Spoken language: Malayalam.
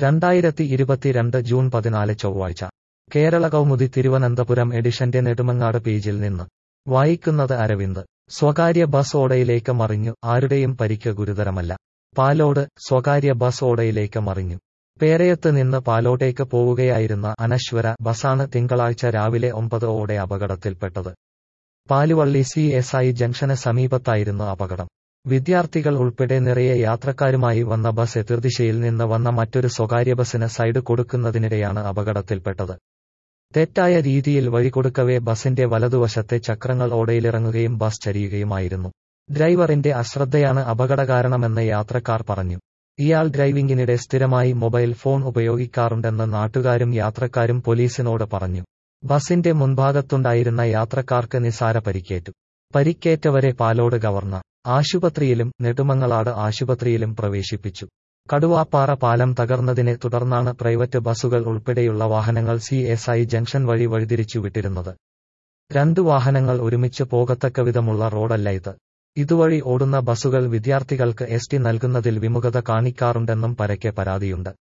രണ്ടായിരത്തി ഇരുപത്തിരണ്ട് ജൂൺ പതിനാല് ചൊവ്വാഴ്ച കേരള കൗമുദി തിരുവനന്തപുരം എഡിഷന്റെ നെടുമങ്ങാട് പേജിൽ നിന്ന് വായിക്കുന്നത് അരവിന്ദ് സ്വകാര്യ ബസ് ഓടയിലേക്ക് മറിഞ്ഞു ആരുടെയും പരിക്ക് ഗുരുതരമല്ല പാലോട് സ്വകാര്യ ബസ് ഓടയിലേക്ക് മറിഞ്ഞു പേരയത്ത് നിന്ന് പാലോട്ടേക്ക് പോവുകയായിരുന്ന അനശ്വര ബസാണ് തിങ്കളാഴ്ച രാവിലെ ഒമ്പത് ഓടെ അപകടത്തിൽപ്പെട്ടത് പാലുവള്ളി സി എസ് ഐ ജംഗ്ഷന് സമീപത്തായിരുന്നു അപകടം വിദ്യാർത്ഥികൾ ഉൾപ്പെടെ നിറയെ യാത്രക്കാരുമായി വന്ന ബസ് എതിർദിശയിൽ നിന്ന് വന്ന മറ്റൊരു സ്വകാര്യ ബസിന് സൈഡ് കൊടുക്കുന്നതിനിടെയാണ് അപകടത്തിൽപ്പെട്ടത് തെറ്റായ രീതിയിൽ വഴികൊടുക്കവേ ബസിന്റെ വലതുവശത്തെ ചക്രങ്ങൾ ഓടയിലിറങ്ങുകയും ബസ് ചരിയുകയുമായിരുന്നു ഡ്രൈവറിന്റെ അശ്രദ്ധയാണ് അപകടകാരണമെന്ന് യാത്രക്കാർ പറഞ്ഞു ഇയാൾ ഡ്രൈവിംഗിനിടെ സ്ഥിരമായി മൊബൈൽ ഫോൺ ഉപയോഗിക്കാറുണ്ടെന്ന് നാട്ടുകാരും യാത്രക്കാരും പോലീസിനോട് പറഞ്ഞു ബസിന്റെ മുൻഭാഗത്തുണ്ടായിരുന്ന യാത്രക്കാർക്ക് നിസാര പരിക്കേറ്റു പരിക്കേറ്റവരെ പാലോട് ഗവർണർ ആശുപത്രിയിലും നെടുമങ്ങലാട് ആശുപത്രിയിലും പ്രവേശിപ്പിച്ചു കടുവാപ്പാറ പാലം തകർന്നതിനെ തുടർന്നാണ് പ്രൈവറ്റ് ബസുകൾ ഉൾപ്പെടെയുള്ള വാഹനങ്ങൾ സി എസ് ഐ ജംഗ്ഷൻ വഴി വഴിതിരിച്ചു വിട്ടിരുന്നത് രണ്ടു വാഹനങ്ങൾ ഒരുമിച്ച് പോകത്തക്ക വിധമുള്ള റോഡല്ല ഇത് ഇതുവഴി ഓടുന്ന ബസുകൾ വിദ്യാർത്ഥികൾക്ക് എസ് ടി നൽകുന്നതിൽ വിമുഖത കാണിക്കാറുണ്ടെന്നും പരക്കെ പരാതിയുണ്ട്